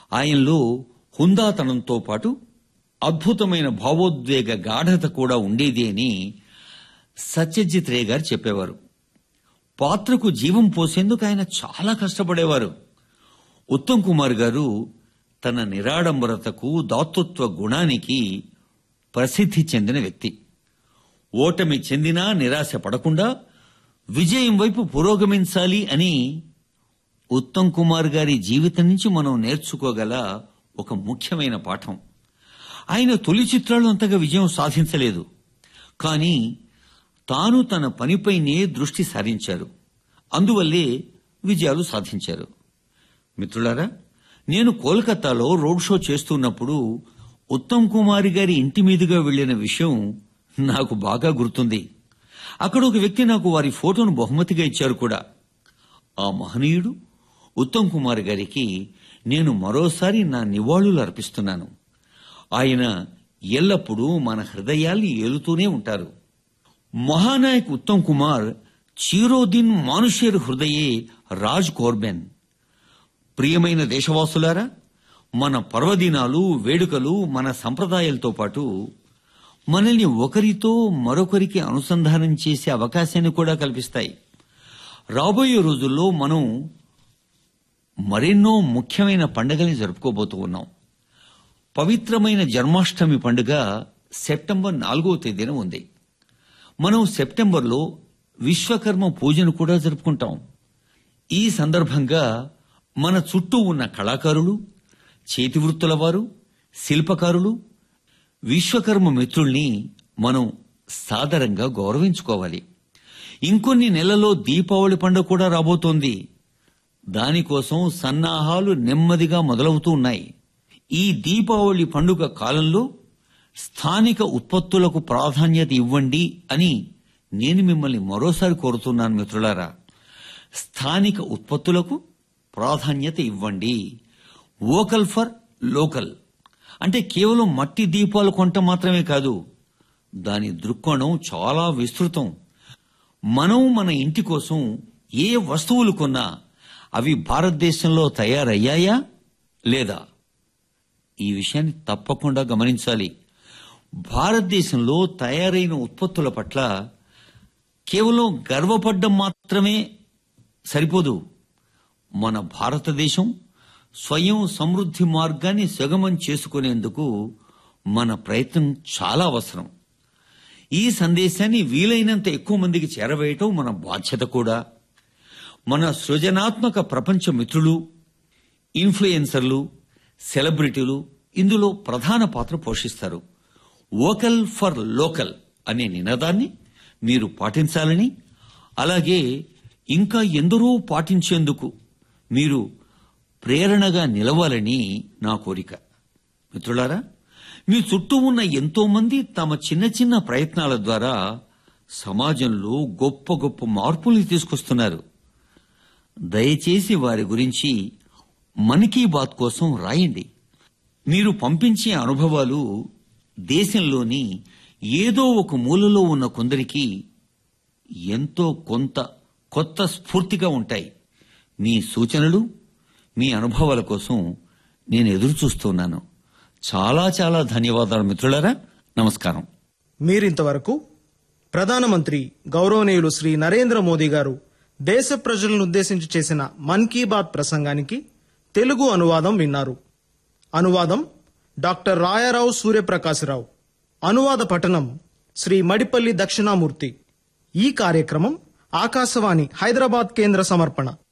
ఆయనలో హుందాతనంతో పాటు అద్భుతమైన భావోద్వేగ గాఢత కూడా ఉండేది అని సత్యజిత్ రే గారు చెప్పేవారు పాత్రకు జీవం పోసేందుకు ఆయన చాలా కష్టపడేవారు ఉత్తమ్ కుమార్ గారు తన నిరాడంబరతకు దాతృత్వ గుణానికి ప్రసిద్ధి చెందిన వ్యక్తి ఓటమి చెందినా నిరాశ పడకుండా విజయం వైపు పురోగమించాలి అని ఉత్తమ్ కుమార్ గారి జీవితం నుంచి మనం నేర్చుకోగల ఒక ముఖ్యమైన పాఠం ఆయన తొలి చిత్రాలు అంతగా విజయం సాధించలేదు కానీ తాను తన పనిపైనే దృష్టి సారించారు అందువల్లే విజయాలు సాధించారు మిత్రులారా నేను కోల్కతాలో రోడ్ షో చేస్తున్నప్పుడు ఉత్తమ్ కుమార్ గారి ఇంటి మీదుగా వెళ్లిన విషయం నాకు బాగా గుర్తుంది అక్కడ ఒక వ్యక్తి నాకు వారి ఫోటోను బహుమతిగా ఇచ్చారు కూడా ఆ మహనీయుడు ఉత్తమ్ కుమార్ గారికి నేను మరోసారి నా నివాళులు అర్పిస్తున్నాను ఆయన ఎల్లప్పుడూ మన హృదయాల్ని ఏలుతూనే ఉంటారు మహానాయక్ ఉత్తమ్ కుమార్ చీరోదిన్ మానుషేర్ హృదయే రాజ్ కోర్బెన్ ప్రియమైన దేశవాసులారా మన పర్వదినాలు వేడుకలు మన సంప్రదాయాలతో పాటు మనల్ని ఒకరితో మరొకరికి అనుసంధానం చేసే అవకాశాన్ని కూడా కల్పిస్తాయి రాబోయే రోజుల్లో మనం మరెన్నో ముఖ్యమైన పండుగల్ని జరుపుకోబోతూ ఉన్నాం పవిత్రమైన జన్మాష్టమి పండుగ సెప్టెంబర్ నాలుగో తేదీన ఉంది మనం సెప్టెంబర్లో విశ్వకర్మ పూజను కూడా జరుపుకుంటాం ఈ సందర్భంగా మన చుట్టూ ఉన్న కళాకారులు చేతివృత్తుల వారు శిల్పకారులు విశ్వకర్మ మిత్రుల్ని మనం సాదరంగా గౌరవించుకోవాలి ఇంకొన్ని నెలల్లో దీపావళి పండుగ కూడా రాబోతోంది దానికోసం సన్నాహాలు నెమ్మదిగా మొదలవుతూ ఉన్నాయి ఈ దీపావళి పండుగ కాలంలో స్థానిక ఉత్పత్తులకు ప్రాధాన్యత ఇవ్వండి అని నేను మిమ్మల్ని మరోసారి కోరుతున్నాను మిత్రులారా స్థానిక ఉత్పత్తులకు ప్రాధాన్యత ఇవ్వండి వోకల్ ఫర్ లోకల్ అంటే కేవలం మట్టి దీపాలు కొంట మాత్రమే కాదు దాని దృక్కోణం చాలా విస్తృతం మనం మన ఇంటి కోసం ఏ వస్తువులు కొన్నా అవి భారతదేశంలో తయారయ్యాయా లేదా ఈ విషయాన్ని తప్పకుండా గమనించాలి భారతదేశంలో తయారైన ఉత్పత్తుల పట్ల కేవలం గర్వపడ్డం మాత్రమే సరిపోదు మన భారతదేశం స్వయం సమృద్ధి మార్గాన్ని సుగమం చేసుకునేందుకు మన ప్రయత్నం చాలా అవసరం ఈ సందేశాన్ని వీలైనంత ఎక్కువ మందికి చేరవేయటం మన బాధ్యత కూడా మన సృజనాత్మక ప్రపంచ మిత్రులు ఇన్ఫ్లుయెన్సర్లు సెలబ్రిటీలు ఇందులో ప్రధాన పాత్ర పోషిస్తారు వోకల్ ఫర్ లోకల్ అనే నినాదాన్ని మీరు పాటించాలని అలాగే ఇంకా ఎందరో పాటించేందుకు మీరు ప్రేరణగా నిలవాలని నా కోరిక మిత్రులారా మీ చుట్టూ ఉన్న ఎంతో మంది తమ చిన్న చిన్న ప్రయత్నాల ద్వారా సమాజంలో గొప్ప గొప్ప మార్పుల్ని తీసుకొస్తున్నారు దయచేసి వారి గురించి మన్ కీ బాత్ కోసం రాయండి మీరు పంపించే అనుభవాలు దేశంలోని ఏదో ఒక మూలలో ఉన్న కొందరికి ఎంతో కొంత కొత్త స్ఫూర్తిగా ఉంటాయి మీ సూచనలు మీ అనుభవాల కోసం నేను ఎదురు చూస్తున్నాను చాలా చాలా ధన్యవాదాలు మిత్రులారా నమస్కారం మీరింతవరకు ప్రధానమంత్రి గౌరవనీయులు శ్రీ నరేంద్ర మోదీ గారు దేశ ప్రజలను ఉద్దేశించి చేసిన మన్ కీ బాత్ ప్రసంగానికి తెలుగు అనువాదం విన్నారు అనువాదం డాక్టర్ రాయారావు సూర్యప్రకాశరావు అనువాద పఠనం శ్రీ మడిపల్లి దక్షిణామూర్తి ఈ కార్యక్రమం ఆకాశవాణి హైదరాబాద్ కేంద్ర సమర్పణ